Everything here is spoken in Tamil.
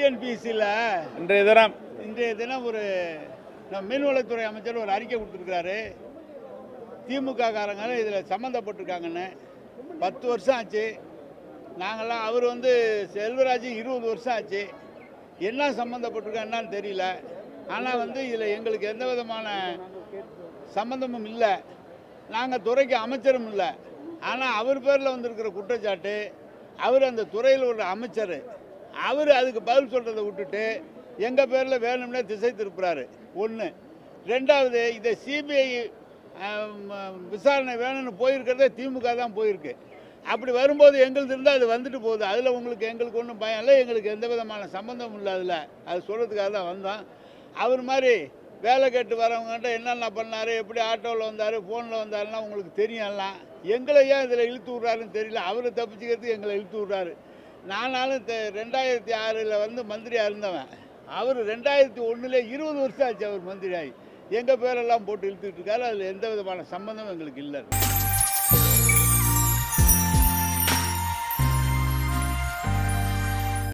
டிஎன்பிசியில் இன்றைய தினம் இன்றைய தினம் ஒரு நம்ம மீன்வளத்துறை அமைச்சர் ஒரு அறிக்கை கொடுத்துருக்காரு திமுக காரங்க இதில் சம்மந்தப்பட்டிருக்காங்கன்னு பத்து வருஷம் ஆச்சு நாங்கள்லாம் அவர் வந்து செல்வராஜ் இருபது வருஷம் ஆச்சு என்ன சம்மந்தப்பட்டிருக்கா என்னன்னு தெரியல ஆனால் வந்து இதில் எங்களுக்கு எந்த விதமான சம்மந்தமும் இல்லை நாங்கள் துறைக்கு அமைச்சரும் இல்லை ஆனால் அவர் பேரில் வந்திருக்கிற குற்றச்சாட்டு அவர் அந்த துறையில் ஒரு அமைச்சர் அவர் அதுக்கு பதில் சொல்கிறத விட்டுட்டு எங்கள் பேரில் வேணும்னே திசை திருப்புறாரு ஒன்று ரெண்டாவது இதை சிபிஐ விசாரணை வேணும்னு போயிருக்கிறதே திமுக தான் போயிருக்கு அப்படி வரும்போது எங்களுது இருந்தால் அது வந்துட்டு போகுது அதில் உங்களுக்கு எங்களுக்கு ஒன்றும் பயம் இல்லை எங்களுக்கு எந்த விதமான சம்மந்தமும் இல்லை அதில் அது சொல்கிறதுக்காக தான் வந்தோம் அவர் மாதிரி வேலை கேட்டு வரவங்ககிட்ட என்னென்ன பண்ணார் எப்படி ஆட்டோவில் வந்தார் ஃபோனில் வந்தாருன்னா உங்களுக்கு தெரியும் எல்லாம் எங்களை ஏன் இதில் இழுத்து விட்றாருன்னு தெரியல அவரை தப்பிச்சுக்கிறதுக்கு எங்களை இழுத்து விட்றாரு நானாலும் தெ- ரெண்டாயிரத்தி ஆறில் வந்து மந்திரியாக இருந்தவன் அவர் ரெண்டாயிரத்தி ஒன்றில் இருபது வருஷம் ஆச்சு அவர் மந்திரி ஆகி எங்கள் பேரெல்லாம் போட்டு இழுத்துக்கிட்டு இருக்காரு அதில் எந்த விதமான சம்மந்தமும் எங்களுக்கு இல்லை